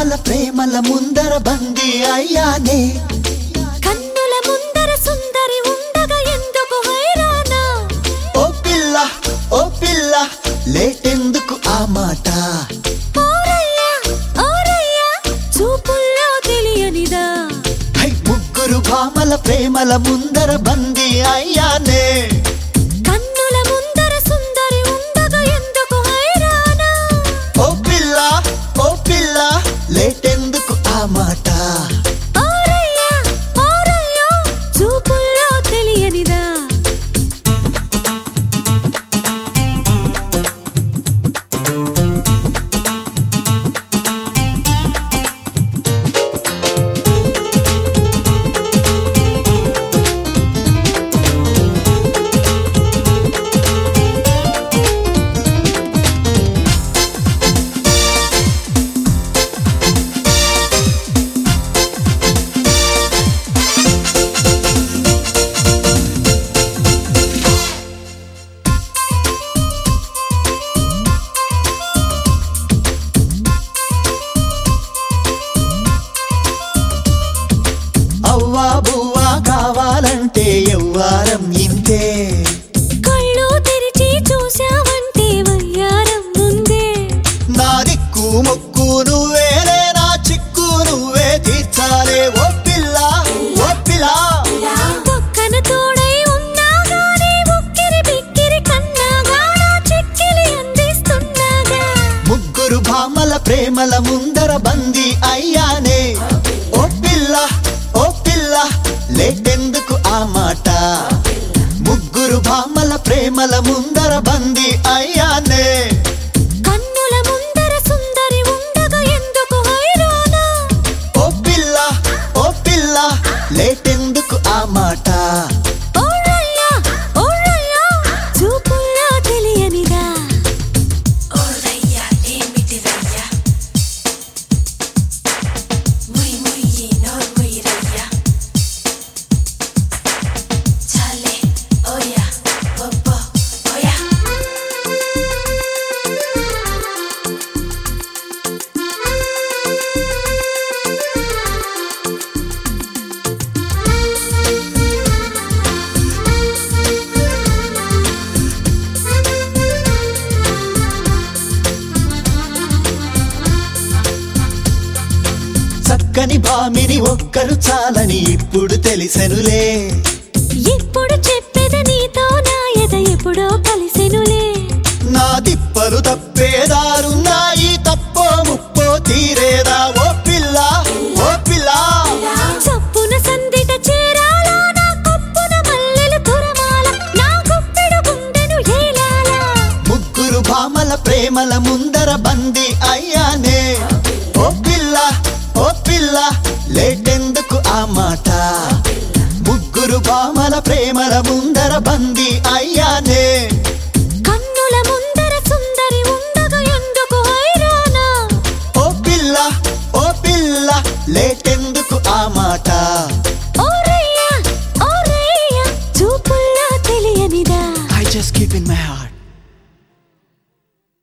భామల ప్రేమల ముందర బందీ అయ్యానే కన్నుల ముందర సుందరి ఉండగా ఎందుకు హైరానా ఓ పిల్ల ఓ పిల్ల లేటెందుకు ఆ మాట ఓరయ్యా ఓరయ్యా చూపుల్లో తెలియనిదా హై ముగ్గురు భామల ప్రేమల ముందర బందీ అయ్యానే కన్నుల ముందర సుందరి ఉండగా ఎందుకు హైరానా ఓ పిల్ల ఓ పిల్ల లేటెందుకు ఆ మాట ఓరయ్యా ఓరయ్యా చూపుల్లో తెలియనిదా అవ్వా బువ్వా కావాలంటే ఎవ్వారం ఇంతే కళ్ళు తెరిచి చూసావంటే వయ్యారం ముందే నా దిక్కు మొక్కు నువ్వేలే నా చిక్కు నువ్వే తీర్చాలే ఓ పిల్ల ఓ పిల్ల పక్కన తోడై ఉన్నా గానీ ఉక్కిరి బిక్కిరి కన్నాగా నా చిక్కిలి అందిస్తున్నాగా ముగ్గురు భామల ప్రేమల ముందర బందీ అయ్యానే ఓ పిల్ల ఓ పిల్ల లేటెందుకు ఆ మాట ముగ్గురు భామల ప్రేమల ముందర బందీ అయ్యానే కన్నుల ముందర సుందరి ఉండగా ఎందుకు హైరానా ఓ పిల్ల ఓ పిల్ల లేటెందుకు ఆ మాట ఓరయ్యా ఓరయ్యా చూపుల్లో తెలియనిదా Oraya ఏమిటిరయ్యా ముయ్ ముయ్యి నోర్ముయ్యిరయ్యా చాలే ఓయా ఒబ్బో ఓయా చక్కని భామిని ఒక్కరు చాలని ఇప్పుడు తెలిసెనులే ఇప్పుడు చెప్పేద నీతో నా ఎద ఎప్పుడో కలిసెనులే నా తిప్పలు తప్పేదారున్నాయి తప్పో ముప్పో తీరేదా ఓ పిల్ల ఓ పిల్ల చప్పున సందిట చేరాలా నా కొప్పున మల్లెలు కురమాల నా గుప్పెడు గుండెను ఏలాలా ముగ్గురు భామల ప్రేమల ముందర బందీ అయ్యానే ఓ పిల్ల ఓ పిల్ల లేటెందుకు ఆ మాట ముగ్గురు భామల ప్రేమల ముందర బందీ అయ్యానే కన్నుల ముందర సుందరి ఉండగా ఎందుకు హైరానా ఓ పిల్ల ఓ పిల్ల లేటెందుకు ఆ మాట ఓరయ్యా ఓరయ్యా చూపుల్లో తెలియనిదా I just keep in my heart